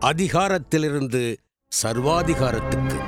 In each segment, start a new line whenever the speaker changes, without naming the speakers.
அதிகாரத்திலிருந்து சர்வாதிகாரத்துக்கு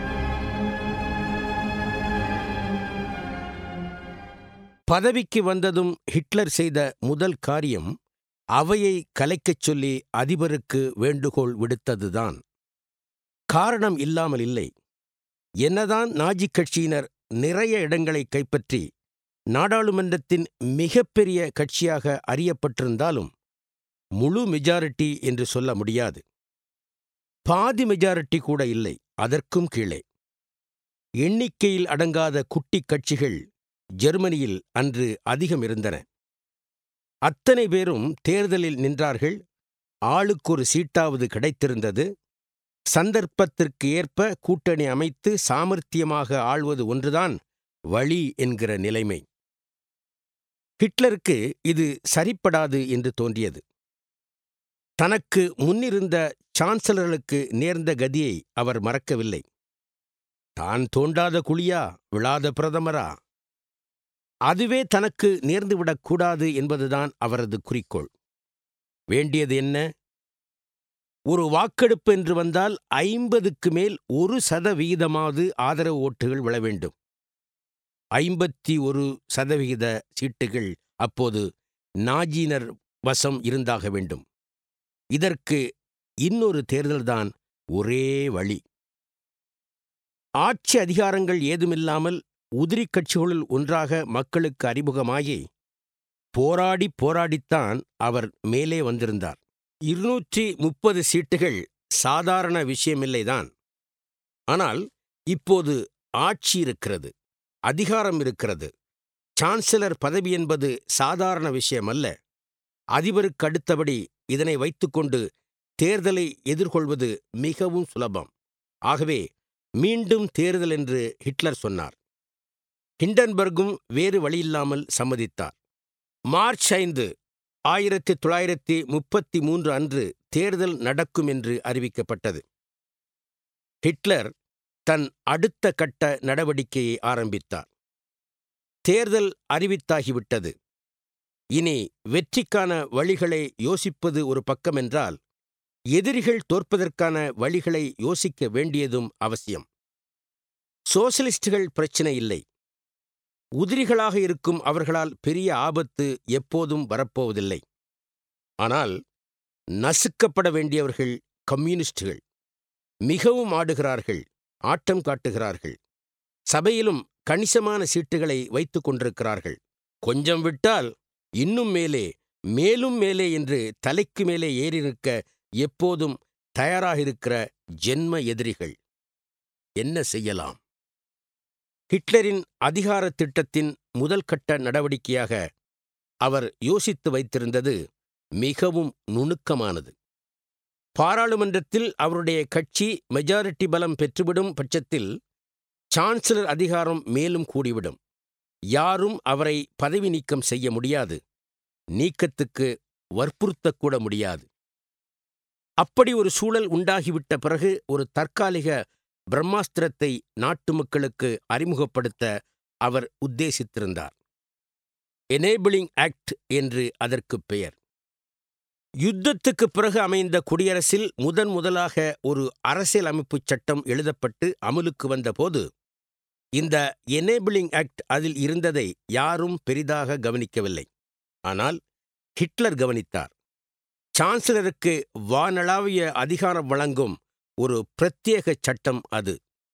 பதவிக்கு வந்ததும் ஹிட்லர் செய்த முதல் காரியம் அவையை கலைக்கச் சொல்லி அதிபருக்கு வேண்டுகோள் விடுத்ததுதான் காரணம் இல்லாமல் இல்லை என்னதான் நாஜி கட்சியினர் நிறைய இடங்களை கைப்பற்றி நாடாளுமன்றத்தின் மிகப்பெரிய கட்சியாக அறியப்பட்டிருந்தாலும் முழு மெஜாரிட்டி என்று சொல்ல முடியாது பாதி மெஜாரிட்டி கூட இல்லை அதற்கும் கீழே எண்ணிக்கையில் அடங்காத குட்டி கட்சிகள் ஜெர்மனியில் அன்று அதிகம் இருந்தன அத்தனை பேரும் தேர்தலில் நின்றார்கள் ஆளுக்கொரு சீட்டாவது கிடைத்திருந்தது சந்தர்ப்பத்திற்கு ஏற்ப கூட்டணி அமைத்து சாமர்த்தியமாக ஆள்வது ஒன்றுதான் வழி என்கிற நிலைமை ஹிட்லருக்கு இது சரிப்படாது என்று தோன்றியது தனக்கு முன்னிருந்த சான்சலர்களுக்கு நேர்ந்த கதியை அவர் மறக்கவில்லை தான் தோண்டாத குழியா விழாத பிரதமரா அதுவே தனக்கு நேர்ந்துவிடக்கூடாது என்பதுதான் அவரது குறிக்கோள் வேண்டியது என்ன ஒரு வாக்கெடுப்பு என்று வந்தால் ஐம்பதுக்கு மேல் ஒரு சதவிகிதமாவது ஆதரவு ஓட்டுகள் விழ வேண்டும் ஐம்பத்தி ஒரு சதவிகித சீட்டுகள் அப்போது நாஜினர் வசம் இருந்தாக வேண்டும் இதற்கு இன்னொரு தேர்தல்தான் ஒரே வழி ஆட்சி அதிகாரங்கள் ஏதுமில்லாமல் உதிரி கட்சிகளுள் ஒன்றாக மக்களுக்கு அறிமுகமாகி போராடி போராடித்தான் அவர் மேலே வந்திருந்தார் இருநூற்றி முப்பது சீட்டுகள் சாதாரண விஷயமில்லைதான் ஆனால் இப்போது ஆட்சி இருக்கிறது அதிகாரம் இருக்கிறது சான்சலர் பதவி என்பது சாதாரண விஷயமல்ல அதிபருக்கு அடுத்தபடி இதனை வைத்துக்கொண்டு தேர்தலை எதிர்கொள்வது மிகவும் சுலபம் ஆகவே மீண்டும் தேர்தல் என்று ஹிட்லர் சொன்னார் ஹிண்டன்பர்கும் வேறு வழியில்லாமல் சம்மதித்தார் மார்ச் ஐந்து ஆயிரத்தி தொள்ளாயிரத்தி முப்பத்தி மூன்று அன்று தேர்தல் நடக்கும் என்று அறிவிக்கப்பட்டது ஹிட்லர் தன் அடுத்த கட்ட நடவடிக்கையை ஆரம்பித்தார் தேர்தல் அறிவித்தாகிவிட்டது இனி வெற்றிக்கான வழிகளை யோசிப்பது ஒரு பக்கமென்றால் எதிரிகள் தோற்பதற்கான வழிகளை யோசிக்க வேண்டியதும் அவசியம் சோசலிஸ்டுகள் பிரச்சனை இல்லை உதிரிகளாக இருக்கும் அவர்களால் பெரிய ஆபத்து எப்போதும் வரப்போவதில்லை ஆனால் நசுக்கப்பட வேண்டியவர்கள் கம்யூனிஸ்டுகள் மிகவும் ஆடுகிறார்கள் ஆட்டம் காட்டுகிறார்கள் சபையிலும் கணிசமான சீட்டுகளை வைத்துக் கொண்டிருக்கிறார்கள் கொஞ்சம் விட்டால் இன்னும் மேலே மேலும் மேலே என்று தலைக்கு மேலே ஏறி நிற்க எப்போதும் தயாராக இருக்கிற ஜென்ம எதிரிகள் என்ன செய்யலாம் ஹிட்லரின் அதிகார திட்டத்தின் முதல் கட்ட நடவடிக்கையாக அவர் யோசித்து வைத்திருந்தது மிகவும் நுணுக்கமானது பாராளுமன்றத்தில் அவருடைய கட்சி மெஜாரிட்டி பலம் பெற்றுவிடும் பட்சத்தில் சான்சலர் அதிகாரம் மேலும் கூடிவிடும் யாரும் அவரை பதவி நீக்கம் செய்ய முடியாது நீக்கத்துக்கு வற்புறுத்தக்கூட முடியாது அப்படி ஒரு சூழல் உண்டாகிவிட்ட பிறகு ஒரு தற்காலிக பிரம்மாஸ்திரத்தை நாட்டு மக்களுக்கு அறிமுகப்படுத்த அவர் உத்தேசித்திருந்தார் எனேபிளிங் ஆக்ட் என்று அதற்குப் பெயர் யுத்தத்துக்குப் பிறகு அமைந்த குடியரசில் முதன் முதலாக ஒரு அரசியல் அமைப்புச் சட்டம் எழுதப்பட்டு அமலுக்கு வந்தபோது இந்த எனேபிளிங் ஆக்ட் அதில் இருந்ததை யாரும் பெரிதாக கவனிக்கவில்லை ஆனால் ஹிட்லர் கவனித்தார் சான்சலருக்கு வானளாவிய அதிகாரம் வழங்கும் ஒரு பிரத்யேக சட்டம் அது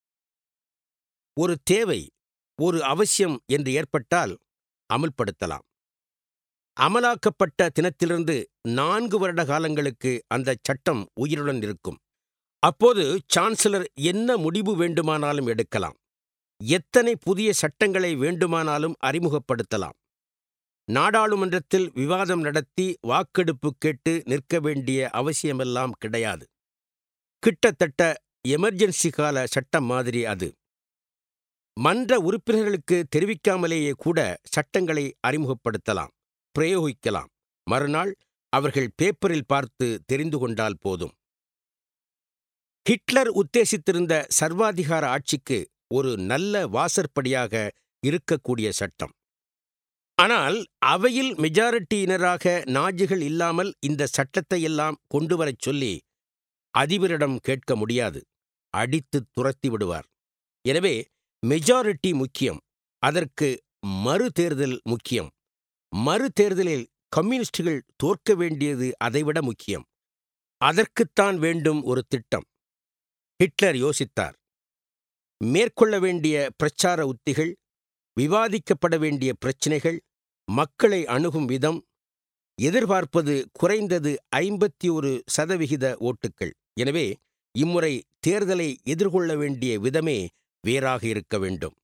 ஒரு தேவை ஒரு அவசியம் என்று ஏற்பட்டால் அமல்படுத்தலாம் அமலாக்கப்பட்ட தினத்திலிருந்து நான்கு வருட காலங்களுக்கு அந்த சட்டம் உயிருடன் இருக்கும் அப்போது சான்சலர் என்ன முடிவு வேண்டுமானாலும் எடுக்கலாம் எத்தனை புதிய சட்டங்களை வேண்டுமானாலும் அறிமுகப்படுத்தலாம் நாடாளுமன்றத்தில் விவாதம் நடத்தி வாக்கெடுப்பு கேட்டு நிற்க வேண்டிய அவசியமெல்லாம் கிடையாது கிட்டத்தட்ட எமர்ஜென்சி கால சட்டம் மாதிரி அது மன்ற உறுப்பினர்களுக்கு தெரிவிக்காமலேயே கூட சட்டங்களை அறிமுகப்படுத்தலாம் பிரயோகிக்கலாம் மறுநாள் அவர்கள் பேப்பரில் பார்த்து தெரிந்து கொண்டால் போதும் ஹிட்லர் உத்தேசித்திருந்த சர்வாதிகார ஆட்சிக்கு ஒரு நல்ல வாசற்படியாக இருக்கக்கூடிய சட்டம் ஆனால் அவையில் மெஜாரிட்டியினராக நாஜிகள் இல்லாமல் இந்த சட்டத்தை எல்லாம் கொண்டுவரச் சொல்லி அதிபரிடம் கேட்க முடியாது அடித்து துரத்தி விடுவார் எனவே மெஜாரிட்டி முக்கியம் அதற்கு மறு தேர்தல் முக்கியம் மறு தேர்தலில் கம்யூனிஸ்டுகள் தோற்க வேண்டியது அதைவிட முக்கியம் அதற்குத்தான் வேண்டும் ஒரு திட்டம் ஹிட்லர் யோசித்தார் மேற்கொள்ள வேண்டிய பிரச்சார உத்திகள் விவாதிக்கப்பட வேண்டிய பிரச்சினைகள் மக்களை அணுகும் விதம் எதிர்பார்ப்பது குறைந்தது ஐம்பத்தி ஒரு சதவிகித ஓட்டுக்கள் எனவே இம்முறை தேர்தலை எதிர்கொள்ள வேண்டிய விதமே வேறாக இருக்க வேண்டும்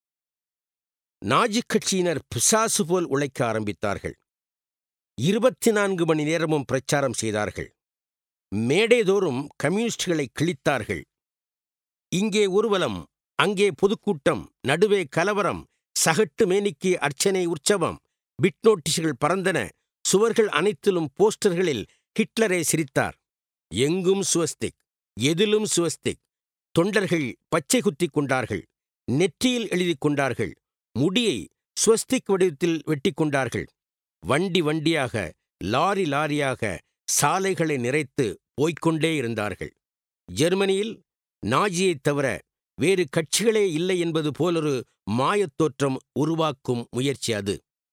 நாஜிக் கட்சியினர் பிசாசு போல் உழைக்க ஆரம்பித்தார்கள் இருபத்தி நான்கு மணி நேரமும் பிரச்சாரம் செய்தார்கள் மேடைதோறும் கம்யூனிஸ்டுகளை கிழித்தார்கள் இங்கே ஊர்வலம் அங்கே பொதுக்கூட்டம் நடுவே கலவரம் சகட்டு மேனிக்கு அர்ச்சனை உற்சவம் பிட் நோட்டீஸ்கள் பறந்தன சுவர்கள் அனைத்திலும் போஸ்டர்களில் ஹிட்லரை சிரித்தார் எங்கும் சுவஸ்திக் எதிலும் சுவஸ்திக் தொண்டர்கள் பச்சை குத்திக் கொண்டார்கள் நெற்றியில் எழுதிக் கொண்டார்கள் முடியை ஸ்வஸ்திக் வடிவத்தில் வெட்டி கொண்டார்கள் வண்டி வண்டியாக லாரி லாரியாக சாலைகளை நிறைத்து போய்க்கொண்டே இருந்தார்கள் ஜெர்மனியில் நாஜியைத் தவிர வேறு கட்சிகளே இல்லை என்பது போலொரு மாயத் தோற்றம் உருவாக்கும் முயற்சி அது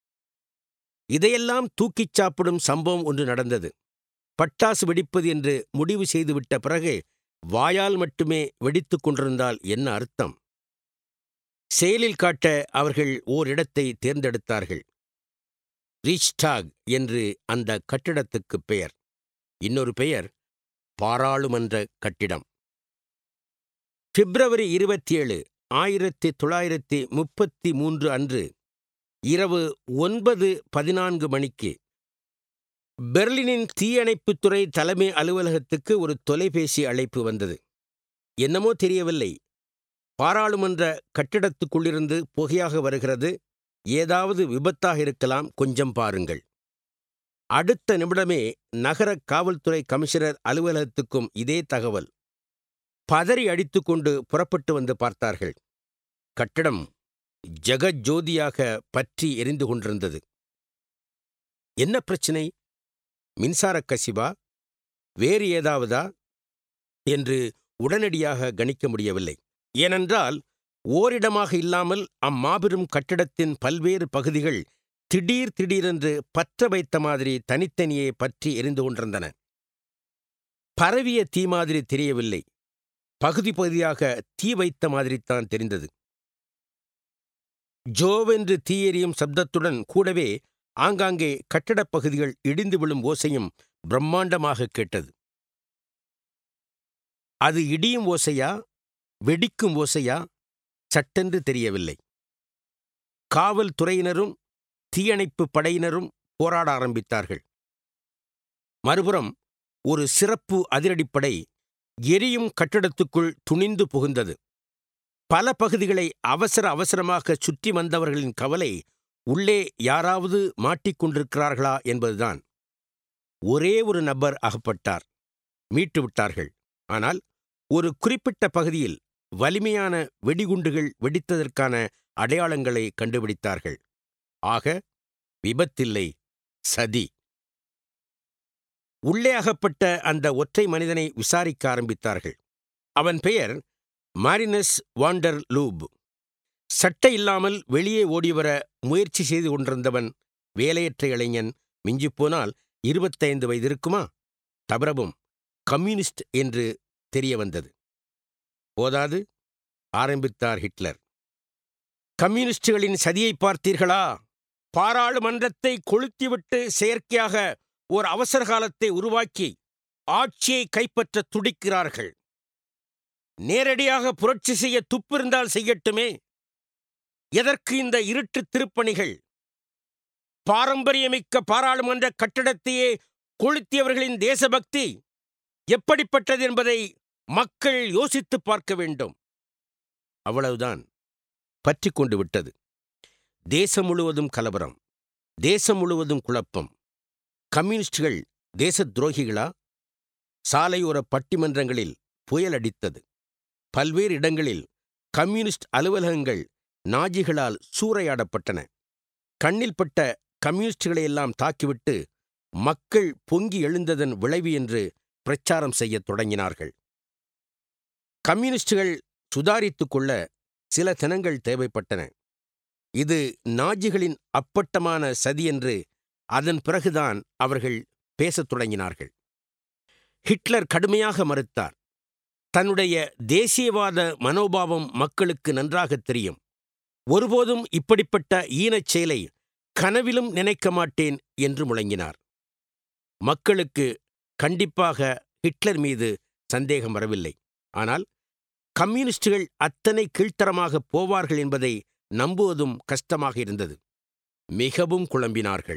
இதையெல்லாம் தூக்கிச் சாப்பிடும் சம்பவம் ஒன்று நடந்தது பட்டாசு வெடிப்பது என்று முடிவு செய்துவிட்ட பிறகு வாயால் மட்டுமே வெடித்துக் கொண்டிருந்தால் என்ன அர்த்தம் செயலில் காட்ட அவர்கள் ஓரிடத்தை தேர்ந்தெடுத்தார்கள் ரீச்டாக் என்று அந்த கட்டிடத்துக்கு பெயர் இன்னொரு பெயர் பாராளுமன்ற கட்டிடம் பிப்ரவரி இருபத்தி ஏழு ஆயிரத்தி தொள்ளாயிரத்தி முப்பத்தி மூன்று அன்று இரவு ஒன்பது பதினான்கு மணிக்கு பெர்லினின் தீயணைப்புத்துறை தலைமை அலுவலகத்துக்கு ஒரு தொலைபேசி அழைப்பு வந்தது என்னமோ தெரியவில்லை பாராளுமன்ற கட்டிடத்துக்குள்ளிருந்து புகையாக வருகிறது ஏதாவது விபத்தாக இருக்கலாம் கொஞ்சம் பாருங்கள் அடுத்த நிமிடமே நகர காவல்துறை கமிஷனர் அலுவலகத்துக்கும் இதே தகவல் பதறி அடித்துக்கொண்டு புறப்பட்டு வந்து பார்த்தார்கள் கட்டடம் ஜெகஜோதியாக பற்றி எரிந்து கொண்டிருந்தது என்ன பிரச்சனை மின்சாரக் கசிவா வேறு ஏதாவதா என்று உடனடியாக கணிக்க முடியவில்லை ஏனென்றால் ஓரிடமாக இல்லாமல் அம்மாபெரும் கட்டிடத்தின் பல்வேறு பகுதிகள் திடீர் திடீரென்று பற்ற வைத்த மாதிரி தனித்தனியே பற்றி எரிந்து கொண்டிருந்தன பரவிய தீ மாதிரி தெரியவில்லை பகுதி பகுதியாக தீ வைத்த மாதிரித்தான் தெரிந்தது ஜோவென்று தீயெறியும் சப்தத்துடன் கூடவே ஆங்காங்கே கட்டடப் பகுதிகள் இடிந்து விழும் ஓசையும் பிரம்மாண்டமாக கேட்டது அது இடியும் ஓசையா வெடிக்கும் ஓசையா சட்டென்று தெரியவில்லை காவல்துறையினரும் தீயணைப்பு படையினரும் போராட ஆரம்பித்தார்கள் மறுபுறம் ஒரு சிறப்பு அதிரடிப்படை எரியும் கட்டடத்துக்குள் துணிந்து புகுந்தது பல பகுதிகளை அவசர அவசரமாக சுற்றி வந்தவர்களின் கவலை உள்ளே யாராவது மாட்டிக்கொண்டிருக்கிறார்களா என்பதுதான் ஒரே ஒரு நபர் அகப்பட்டார் மீட்டு விட்டார்கள் ஆனால் ஒரு குறிப்பிட்ட பகுதியில் வலிமையான வெடிகுண்டுகள் வெடித்ததற்கான அடையாளங்களை கண்டுபிடித்தார்கள் ஆக விபத்தில்லை சதி உள்ளே அகப்பட்ட அந்த ஒற்றை மனிதனை விசாரிக்க ஆரம்பித்தார்கள் அவன் பெயர் மாரினஸ் வாண்டர் லூப் சட்டை இல்லாமல் வெளியே ஓடிவர முயற்சி செய்து கொண்டிருந்தவன் வேலையற்ற இளைஞன் மிஞ்சிப்போனால் இருபத்தைந்து வயது இருக்குமா தவிரவும் கம்யூனிஸ்ட் என்று தெரிய வந்தது போதாது ஆரம்பித்தார் ஹிட்லர் கம்யூனிஸ்டுகளின் சதியை பார்த்தீர்களா பாராளுமன்றத்தை கொளுத்திவிட்டு செயற்கையாக ஓர் அவசர காலத்தை உருவாக்கி ஆட்சியை கைப்பற்ற துடிக்கிறார்கள் நேரடியாக புரட்சி செய்ய துப்பிருந்தால் செய்யட்டுமே எதற்கு இந்த இருட்டு திருப்பணிகள் பாரம்பரியமிக்க பாராளுமன்ற கட்டடத்தையே கொளுத்தியவர்களின் தேசபக்தி எப்படிப்பட்டது என்பதை மக்கள் யோசித்துப் பார்க்க வேண்டும் அவ்வளவுதான் பற்றி கொண்டு விட்டது தேசம் முழுவதும் கலவரம் தேசம் முழுவதும் குழப்பம் கம்யூனிஸ்டுகள் தேச துரோகிகளா சாலையோர பட்டிமன்றங்களில் புயல் அடித்தது பல்வேறு இடங்களில் கம்யூனிஸ்ட் அலுவலகங்கள் நாஜிகளால் சூறையாடப்பட்டன கண்ணில் பட்ட கம்யூனிஸ்டுகளை எல்லாம் தாக்கிவிட்டு மக்கள் பொங்கி எழுந்ததன் விளைவு என்று பிரச்சாரம் செய்யத் தொடங்கினார்கள் கம்யூனிஸ்டுகள் சுதாரித்துக் கொள்ள சில தினங்கள் தேவைப்பட்டன இது நாஜிகளின் அப்பட்டமான சதி என்று அதன் பிறகுதான் அவர்கள் பேசத் தொடங்கினார்கள் ஹிட்லர் கடுமையாக மறுத்தார் தன்னுடைய தேசியவாத மனோபாவம் மக்களுக்கு நன்றாகத் தெரியும் ஒருபோதும் இப்படிப்பட்ட ஈனச் செயலை கனவிலும் நினைக்க மாட்டேன் என்று முழங்கினார் மக்களுக்கு கண்டிப்பாக ஹிட்லர் மீது சந்தேகம் வரவில்லை ஆனால் கம்யூனிஸ்டுகள் அத்தனை கீழ்த்தரமாக போவார்கள் என்பதை நம்புவதும் கஷ்டமாக இருந்தது மிகவும் குழம்பினார்கள்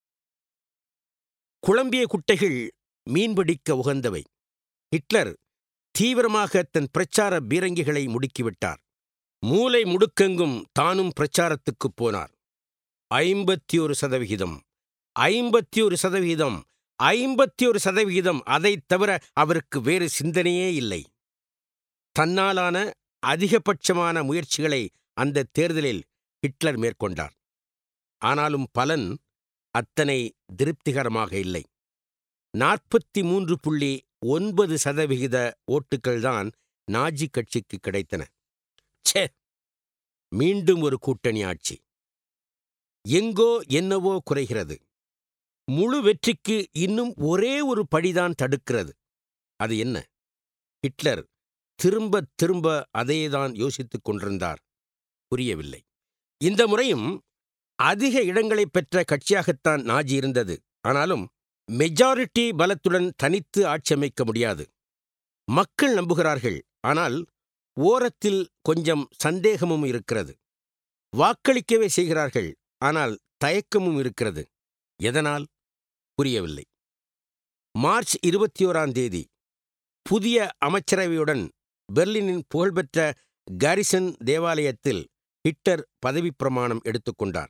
குழம்பிய குட்டைகள் மீன்பிடிக்க உகந்தவை ஹிட்லர் தீவிரமாக தன் பிரச்சார பீரங்கிகளை முடுக்கிவிட்டார் மூலை முடுக்கெங்கும் தானும் பிரச்சாரத்துக்குப் போனார் ஐம்பத்தி ஒரு சதவிகிதம் ஐம்பத்தி ஒரு சதவிகிதம் ஐம்பத்தி ஒரு சதவிகிதம் அதைத் தவிர அவருக்கு வேறு சிந்தனையே இல்லை தன்னாலான அதிகபட்சமான முயற்சிகளை அந்த தேர்தலில் ஹிட்லர் மேற்கொண்டார் ஆனாலும் பலன் அத்தனை திருப்திகரமாக இல்லை நாற்பத்தி மூன்று புள்ளி ஒன்பது சதவிகித ஓட்டுகள்தான் நாஜி கட்சிக்கு கிடைத்தன ச்சே மீண்டும் ஒரு கூட்டணி ஆட்சி எங்கோ என்னவோ குறைகிறது முழு வெற்றிக்கு இன்னும் ஒரே ஒரு படிதான் தடுக்கிறது அது என்ன ஹிட்லர் திரும்ப திரும்ப அதையேதான் யோசித்துக் கொண்டிருந்தார் புரியவில்லை இந்த முறையும் அதிக இடங்களை பெற்ற கட்சியாகத்தான் நாஜி இருந்தது ஆனாலும் மெஜாரிட்டி பலத்துடன் தனித்து ஆட்சி அமைக்க முடியாது மக்கள் நம்புகிறார்கள் ஆனால் ஓரத்தில் கொஞ்சம் சந்தேகமும் இருக்கிறது வாக்களிக்கவே செய்கிறார்கள் ஆனால் தயக்கமும் இருக்கிறது எதனால் புரியவில்லை மார்ச் இருபத்தி ஓராம் தேதி புதிய அமைச்சரவையுடன் பெர்லினின் புகழ்பெற்ற காரிசன் தேவாலயத்தில் ஹிட்லர் பதவிப் பிரமாணம் எடுத்துக்கொண்டார்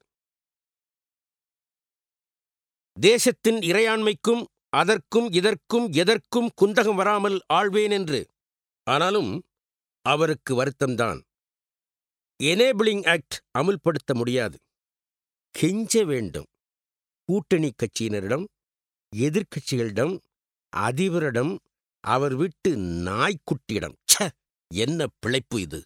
தேசத்தின் இறையாண்மைக்கும் அதற்கும் இதற்கும் எதற்கும் குந்தகம் வராமல் ஆள்வேன் என்று ஆனாலும் அவருக்கு வருத்தம்தான் எனேபிளிங் ஆக்ட் அமுல்படுத்த முடியாது கெஞ்ச வேண்டும் கூட்டணி கட்சியினரிடம் எதிர்க்கட்சிகளிடம் அதிபரிடம் அவர் விட்டு நாய்க்குட்டியிடம் ச்ச என்ன பிழைப்பு இது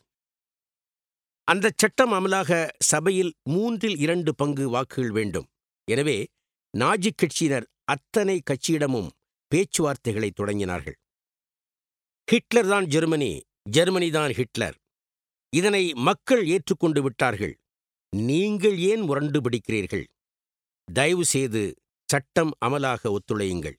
அந்தச் சட்டம் அமலாக சபையில் மூன்றில் இரண்டு பங்கு வாக்குகள் வேண்டும் எனவே நாஜி கட்சியினர் அத்தனை கட்சியிடமும் பேச்சுவார்த்தைகளை தொடங்கினார்கள் ஹிட்லர் தான் ஜெர்மனி ஜெர்மனி தான் ஹிட்லர் இதனை மக்கள் ஏற்றுக்கொண்டு விட்டார்கள் நீங்கள் ஏன் முரண்டு பிடிக்கிறீர்கள் தயவு செய்து சட்டம் அமலாக ஒத்துழையுங்கள்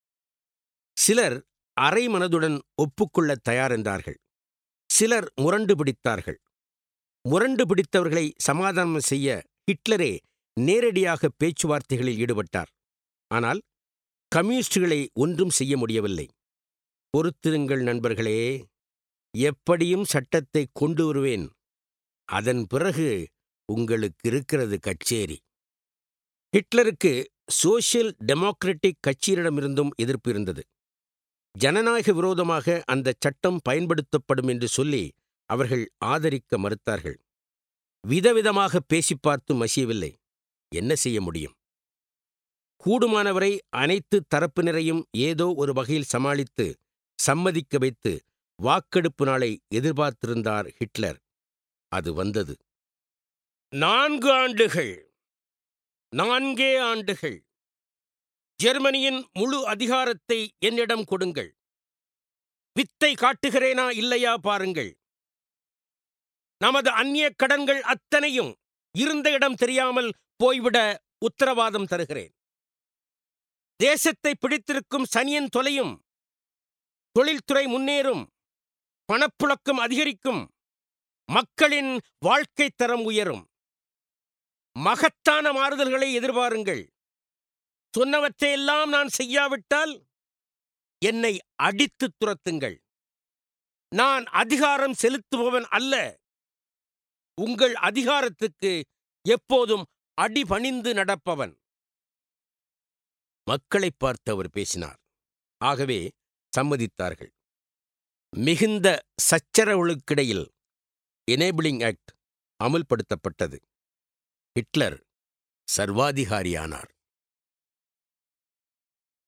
சிலர் அரை மனதுடன் ஒப்புக்கொள்ளத் தயார் என்றார்கள் சிலர் முரண்டு பிடித்தார்கள் முரண்டு பிடித்தவர்களை சமாதானம் செய்ய ஹிட்லரே நேரடியாக பேச்சுவார்த்தைகளில் ஈடுபட்டார் ஆனால் கம்யூனிஸ்டுகளை ஒன்றும் செய்ய முடியவில்லை பொறுத்திருங்கள் நண்பர்களே எப்படியும் சட்டத்தை கொண்டு வருவேன் அதன் பிறகு உங்களுக்கு இருக்கிறது கச்சேரி ஹிட்லருக்கு சோசியல் டெமோக்ராட்டிக் கட்சியினரிடமிருந்தும் எதிர்ப்பு இருந்தது ஜனநாயக விரோதமாக அந்த சட்டம் பயன்படுத்தப்படும் என்று சொல்லி அவர்கள் ஆதரிக்க மறுத்தார்கள் விதவிதமாக பேசிப் பார்த்து மசியவில்லை என்ன செய்ய முடியும் கூடுமானவரை அனைத்து தரப்பினரையும் ஏதோ ஒரு வகையில் சமாளித்து சம்மதிக்க வைத்து வாக்கெடுப்பு நாளை எதிர்பார்த்திருந்தார் ஹிட்லர் அது வந்தது நான்கு ஆண்டுகள் நான்கே ஆண்டுகள் ஜெர்மனியின் முழு அதிகாரத்தை என்னிடம் கொடுங்கள் வித்தை காட்டுகிறேனா இல்லையா பாருங்கள் நமது அந்நிய கடன்கள் அத்தனையும் இருந்த இடம் தெரியாமல் போய்விட உத்தரவாதம் தருகிறேன் தேசத்தை பிடித்திருக்கும் சனியன் தொலையும் தொழில்துறை முன்னேறும் பணப்புழக்கம் அதிகரிக்கும் மக்களின் வாழ்க்கைத் தரம் உயரும் மகத்தான மாறுதல்களை எதிர்பாருங்கள் சொன்னவற்றையெல்லாம் நான் செய்யாவிட்டால் என்னை அடித்துத் துரத்துங்கள் நான் அதிகாரம் செலுத்துபவன் அல்ல உங்கள் அதிகாரத்துக்கு எப்போதும் அடிபணிந்து நடப்பவன் மக்களைப் பார்த்து அவர் பேசினார் ஆகவே சம்மதித்தார்கள் மிகுந்த சச்சரவுகளுக்கிடையில் எனேபிளிங் ஆக்ட் அமுல்படுத்தப்பட்டது ஹிட்லர் சர்வாதிகாரியானார்